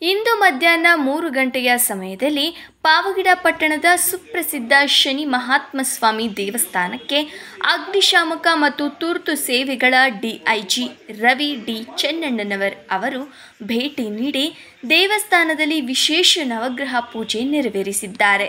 ಇಂದು ಮಧ್ಯಾಹ್ನ ಮೂರು ಗಂಟೆಯ ಸಮಯದಲ್ಲಿ ಪಾವಗಿಡ ಪಟ್ಟಣದ ಸುಪ್ರಸಿದ್ಧ ಶನಿ ಮಹಾತ್ಮ ಸ್ವಾಮಿ ದೇವಸ್ಥಾನಕ್ಕೆ ಅಗ್ನಿಶಾಮಕ ಮತ್ತು ತುರ್ತು ಸೇವೆಗಳ ಡಿಐಜಿ ರವಿ ಡಿ ಚೆನ್ನಣ್ಣನವರ್ ಅವರು ಭೇಟಿ ನೀಡಿ ದೇವಸ್ಥಾನದಲ್ಲಿ ವಿಶೇಷ ನವಗ್ರಹ ಪೂಜೆ ನೆರವೇರಿಸಿದ್ದಾರೆ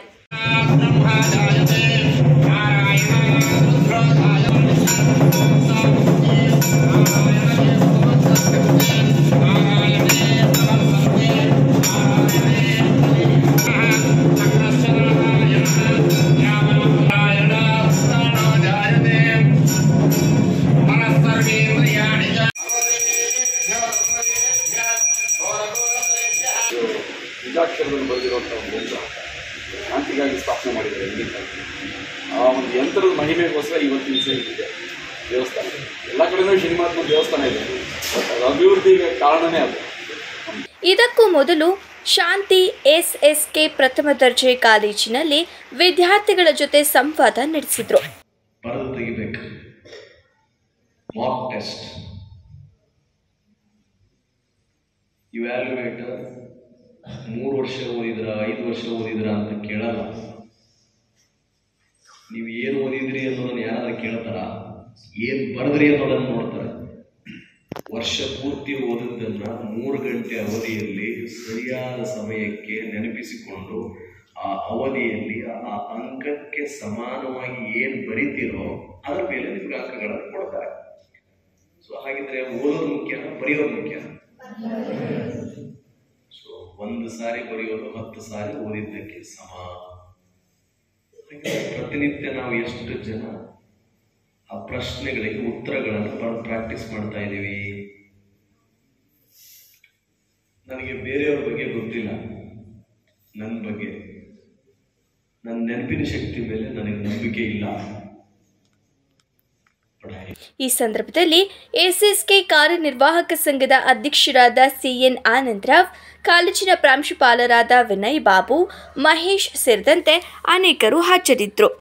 ಬೀಜಾಕ್ಷರದಲ್ಲಿ ಬರೆದಿರುವಂಥ ಒಂದು ಯಂತ್ರ ಶಾಂತಿಗಾಗಿ ಸ್ಥಾಪನೆ ಮಾಡಿದ್ದಾರೆ ಹಿಂದಿನ ಆ ಒಂದು ಯಂತ್ರದ ಮಹಿಮೆಗೋಸ್ಕರ ಇವತ್ತಿನ ದಿವಸ ಇದೆ ದೇವಸ್ಥಾನ ಎಲ್ಲ ಕಡೆನೂ ಶ್ರೀನಿವಾಸನ ದೇವಸ್ಥಾನ ಇದೆ ಬಟ್ ಅದು ಅಭಿವೃದ್ಧಿಗೆ ಕಾರಣನೇ ಅದು ಇದಕ್ಕೂ ಮೊದಲು ಶಾಂತಿ ಎಸ್ಎಸ್ಕೆ ಪ್ರಥಮ ದರ್ಜೆ ಕಾಲೇಜಿನಲ್ಲಿ ವಿದ್ಯಾರ್ಥಿಗಳ ಜೊತೆ ಸಂವಾದ ನಡೆಸಿದರು ಬರೆದು ತೆಗಿಬೇಕು ಮಾಕ್ ಟೆಸ್ಟ್ ಇವ್ಯಾಲ್ಯುವೇಟರ್ ಮೂರು ವರ್ಷ ಓದಿದ್ರ ಐದು ವರ್ಷ ಓದಿದ್ರ ಅಂತ ಕೇಳಲ್ಲ ನೀವು ಏನು ಓದಿದ್ರಿ ಅನ್ನೋದನ್ನ ಯಾರಾದ್ರೂ ಕೇಳ್ತಾರ ಏನು ಬರೆದ್ರಿ ಅನ್ನೋದನ್ನ ನೋಡ್ತಾರೆ ವರ್ಷ ಪೂರ್ತಿ ಓದಿದ್ದನ್ನ ಮೂರು ಗಂಟೆ ಅವಧಿಯಲ್ಲಿ ಸರಿಯಾದ ಸಮಯಕ್ಕೆ ನೆನಪಿಸಿಕೊಂಡು ಆ ಅವಧಿಯಲ್ಲಿ ಆ ಅಂಕಕ್ಕೆ ಸಮಾನವಾಗಿ ಏನು ಬರಿತೀರೋ ಅದರ ಮೇಲೆ ನಿಮ್ಗೆ ಅಂಕಗಳನ್ನು ಕೊಡ್ತಾರೆ ಸೊ ಹಾಗಿದ್ರೆ ಓದೋದು ಮುಖ್ಯ ಬರೆಯೋದು ಮುಖ್ಯ ಸೊ ಒಂದು ಸಾರಿ ಬರೆಯೋದು ಹತ್ತು ಸಾರಿ ಓದಿದ್ದಕ್ಕೆ ಸಮ ಹಾಗಿದ್ರೆ ಪ್ರತಿನಿತ್ಯ ನಾವು ಎಷ್ಟು ಜನ ಆ ಪ್ರಶ್ನೆಗಳಿಗೆ ಉತ್ತರಗಳನ್ನು ಬರೆದು ಪ್ರಾಕ್ಟೀಸ್ ಮಾಡ್ತಾ ಇದ್ದೀವಿ ನನಗೆ ಬೇರೆಯವ್ರ ಬಗ್ಗೆ ಗೊತ್ತಿಲ್ಲ ನನ್ನ ಬಗ್ಗೆ ನನ್ನ ನೆನಪಿನ ಶಕ್ತಿ ಮೇಲೆ ನನಗೆ ನಂಬಿಕೆ ಇಲ್ಲ ಪಢಾಯಿ ಈ ಸಂದರ್ಭದಲ್ಲಿ ಎಸ್ಎಸ್ಕೆ ಕಾರ್ಯನಿರ್ವಾಹಕ ಸಂಘದ ಅಧ್ಯಕ್ಷರಾದ ಸಿಎನ್ ಆನಂದರಾವ್ ಕಾಲೇಜಿನ ಪ್ರಾಂಶುಪಾಲರಾದ ವಿನಯ್ ಬಾಬು ಮಹೇಶ್ ಸೇರಿದಂತೆ ಅನೇಕರು ಹಾಜರಿದ್ದರು